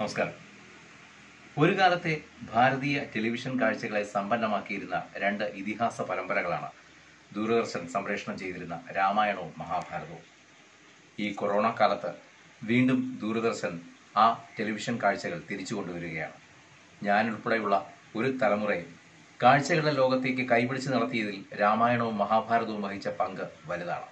നമസ്കാരം ഒരു കാലത്തെ ഭാരതീയ ടെലിവിഷൻ കാഴ്ചകളെ സമ്പന്നമാക്കിയിരുന്ന രണ്ട് ഇതിഹാസ പരമ്പരകളാണ് ദൂരദർശൻ സംപ്രേഷണം ചെയ്തിരുന്ന രാമായണവും മഹാഭാരതവും ഈ കൊറോണ കാലത്ത് വീണ്ടും ദൂരദർശൻ ആ ടെലിവിഷൻ കാഴ്ചകൾ തിരിച്ചു കൊണ്ടുവരികയാണ് ഞാനുൾപ്പെടെയുള്ള ഒരു തലമുറയെ കാഴ്ചകളുടെ ലോകത്തേക്ക് കൈപിടിച്ച് നടത്തിയതിൽ രാമായണവും മഹാഭാരതവും വഹിച്ച പങ്ക് വലുതാണ്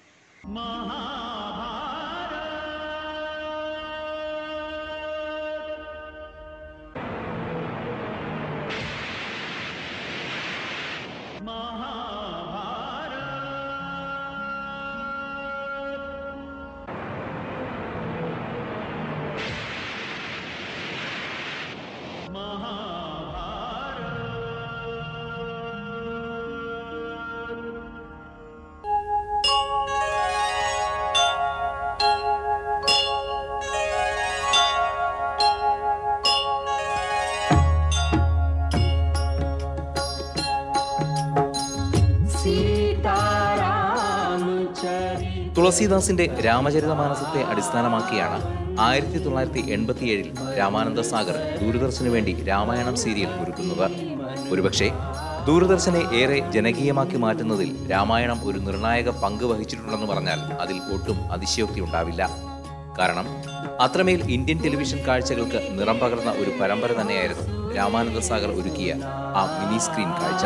തുളസീദാസിന്റെ രാമചരിതമാനസത്തെ അടിസ്ഥാനമാക്കിയാണ് ആയിരത്തി തൊള്ളായിരത്തി എൺപത്തിയേഴിൽ രാമാനന്ദ സാഗർ ദൂരദർശന് വേണ്ടി രാമായണം സീരിയൽ ഒരുക്കുന്നത് ഒരുപക്ഷെ ദൂരദർശനെ ഏറെ ജനകീയമാക്കി മാറ്റുന്നതിൽ രാമായണം ഒരു നിർണായക പങ്ക് വഹിച്ചിട്ടുണ്ടെന്ന് പറഞ്ഞാൽ അതിൽ ഒട്ടും അതിശയോക്തി ഉണ്ടാവില്ല കാരണം അത്രമേൽ ഇന്ത്യൻ ടെലിവിഷൻ കാഴ്ചകൾക്ക് നിറം പകർന്ന ഒരു പരമ്പര തന്നെയായിരുന്നു രാമാനന്ദ സാഗർ ഒരുക്കിയ ആ മിനി സ്ക്രീൻ കാഴ്ച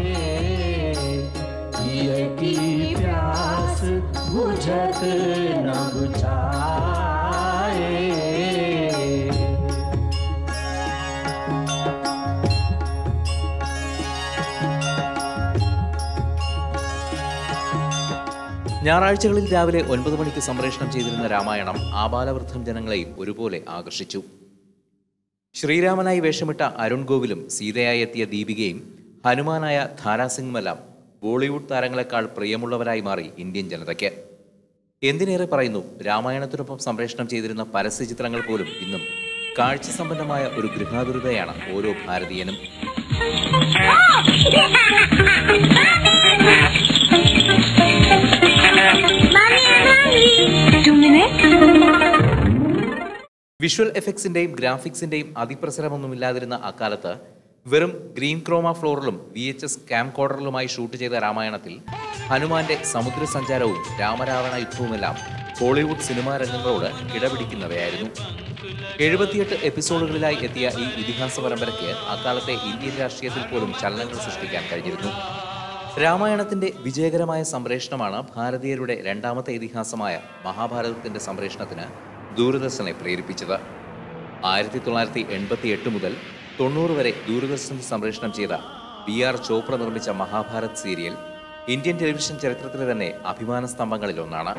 की प्यास बुझत न बुझाए ഞായറാഴ്ചകളിൽ രാവിലെ ഒൻപത് മണിക്ക് സംപ്രേഷണം ചെയ്തിരുന്ന രാമായണം ആബാലവൃദ്ധം ജനങ്ങളെയും ഒരുപോലെ ആകർഷിച്ചു ശ്രീരാമനായി വേഷമിട്ട അരുൺ ഗോവിലും സീതയായി എത്തിയ ദീപികയും ഹനുമാനായ ധാരാസിംഗുമെല്ലാം ബോളിവുഡ് താരങ്ങളെക്കാൾ പ്രിയമുള്ളവരായി മാറി ഇന്ത്യൻ ജനതയ്ക്ക് എന്തിനേറെ പറയുന്നു രാമായണത്തിനൊപ്പം സംപ്രേഷണം ചെയ്തിരുന്ന പരസ്യ ചിത്രങ്ങൾ പോലും ഇന്നും കാഴ്ച സമ്പന്നമായ ഒരു ഗൃഹാതുരതയാണ് ഓരോ ഭാരതീയനും Two minutes. വിഷ്വൽ എഫക്ട്സിന്റെയും ഗ്രാഫിക്സിന്റെയും അതിപ്രസരമൊന്നുമില്ലാതിരുന്ന അക്കാലത്ത് വെറും ഗ്രീൻ ക്രോമ ഫ്ലോറിലും വി എച്ച് എസ് ക്യാം കോഡറിലുമായി ഷൂട്ട് ചെയ്ത രാമായണത്തിൽ ഹനുമാന്റെ സമുദ്ര സഞ്ചാരവും രാമരാവണ യുദ്ധവുമെല്ലാം ഹോളിവുഡ് സിനിമാ രംഗങ്ങളോട് കിടപിടിക്കുന്നവയായിരുന്നു എഴുപത്തിയെട്ട് എപ്പിസോഡുകളിലായി എത്തിയ ഈ ഇതിഹാസ പരമ്പരയ്ക്ക് അക്കാലത്തെ ഇന്ത്യൻ രാഷ്ട്രീയത്തിൽ പോലും ചലനങ്ങൾ സൃഷ്ടിക്കാൻ കഴിഞ്ഞിരുന്നു രാമായണത്തിന്റെ വിജയകരമായ സംപ്രേഷണമാണ് ഭാരതീയരുടെ രണ്ടാമത്തെ ഇതിഹാസമായ മഹാഭാരതത്തിന്റെ സംപ്രേഷണത്തിന് ദൂരദർശനെ പ്രേരിപ്പിച്ചത് ആയിരത്തി തൊള്ളായിരത്തി എൺപത്തി എട്ട് മുതൽ തൊണ്ണൂറ് വരെ ദൂരദർശനിൽ സംപ്രേഷണം ചെയ്ത ബി ആർ ചോപ്ര നിർമ്മിച്ച മഹാഭാരത് സീരിയൽ ഇന്ത്യൻ ടെലിവിഷൻ ചരിത്രത്തിലെ തന്നെ അഭിമാന സ്തംഭങ്ങളിലൊന്നാണ്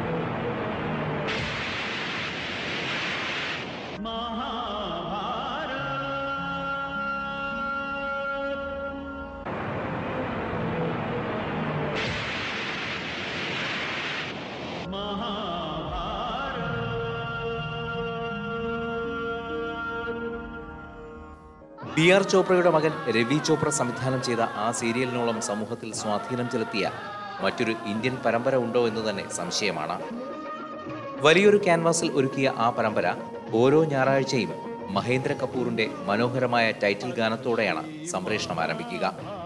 ബി ആർ ചോപ്രയുടെ മകൻ രവി ചോപ്ര സംവിധാനം ചെയ്ത ആ സീരിയലിനോളം സമൂഹത്തിൽ സ്വാധീനം ചെലുത്തിയ മറ്റൊരു ഇന്ത്യൻ പരമ്പര ഉണ്ടോ എന്ന് തന്നെ സംശയമാണ് വലിയൊരു ക്യാൻവാസിൽ ഒരുക്കിയ ആ പരമ്പര ഓരോ ഞായറാഴ്ചയും മഹേന്ദ്ര കപൂറിന്റെ മനോഹരമായ ടൈറ്റിൽ ഗാനത്തോടെയാണ് സംപ്രേഷണം ആരംഭിക്കുക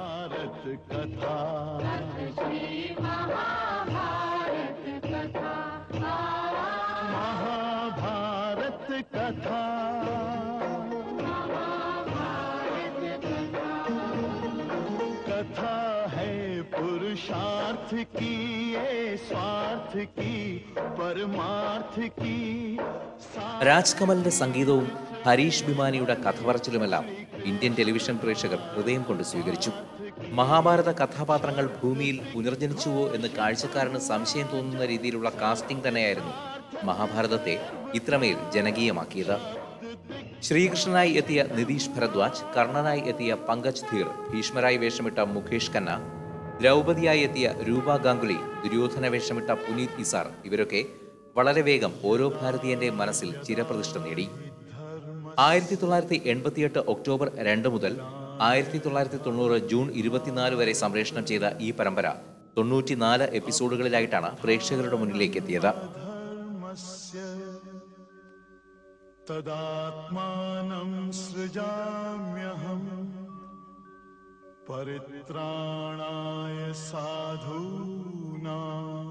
महाभारत कथा कथा है पुरुषार्थ की ये स्वार्थ की परमार्थ की രാജ് കമലിന്റെ സംഗീതവും ഹരീഷ് ഭിമാനിയുടെ കഥ പറച്ചിലുമെല്ലാം ഇന്ത്യൻ ടെലിവിഷൻ പ്രേക്ഷകർ ഹൃദയം കൊണ്ട് സ്വീകരിച്ചു മഹാഭാരത കഥാപാത്രങ്ങൾ ഭൂമിയിൽ പുനർജനിച്ചുവോ എന്ന് കാഴ്ചക്കാരന് സംശയം തോന്നുന്ന രീതിയിലുള്ള കാസ്റ്റിംഗ് തന്നെയായിരുന്നു മഹാഭാരതത്തെ ഇത്രമേൽ ജനകീയമാക്കിയത് ശ്രീകൃഷ്ണനായി എത്തിയ നിതീഷ് ഭരദ്വാജ് കർണനായി എത്തിയ പങ്കജ് ധീർ ഭീഷ്മരായി വേഷമിട്ട മുഖേഷ് ഖന്ന ദ്രൗപദിയായി എത്തിയ രൂപ ഗാംഗുലി ദുര്യോധന വേഷമിട്ട പുനീത് ഇസാർ ഇവരൊക്കെ വളരെ വേഗം ഓരോ ഭാരതീയന്റെ മനസ്സിൽ ചിരപ്രതിഷ്ഠ നേടി ആയിരത്തി തൊള്ളായിരത്തി എൺപത്തിയെട്ട് ഒക്ടോബർ രണ്ട് മുതൽ ആയിരത്തി തൊള്ളായിരത്തി തൊണ്ണൂറ് ജൂൺ ഇരുപത്തിനാല് വരെ സംപ്രേഷണം ചെയ്ത ഈ പരമ്പര തൊണ്ണൂറ്റിനാല് എപ്പിസോഡുകളിലായിട്ടാണ് പ്രേക്ഷകരുടെ മുന്നിലേക്ക് എത്തിയത് तदात्मानं सृजाम्यहम् परित्राणाय साधूनां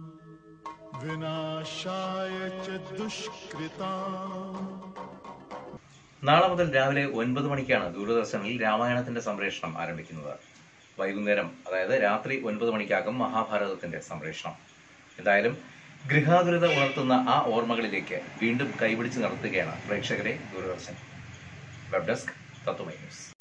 विनाशाय च दुष्कृताम् നാളെ മുതൽ രാവിലെ ഒൻപത് മണിക്കാണ് ദൂരദർശനിൽ രാമായണത്തിന്റെ സംപ്രേഷണം ആരംഭിക്കുന്നത് വൈകുന്നേരം അതായത് രാത്രി ഒൻപത് മണിക്കാകും മഹാഭാരതത്തിന്റെ സംപ്രേഷണം എന്തായാലും ഗൃഹാതുരത ഉണർത്തുന്ന ആ ഓർമ്മകളിലേക്ക് വീണ്ടും കൈപിടിച്ച് നടത്തുകയാണ് പ്രേക്ഷകരെ Doordarshan web desk Tatwamayi news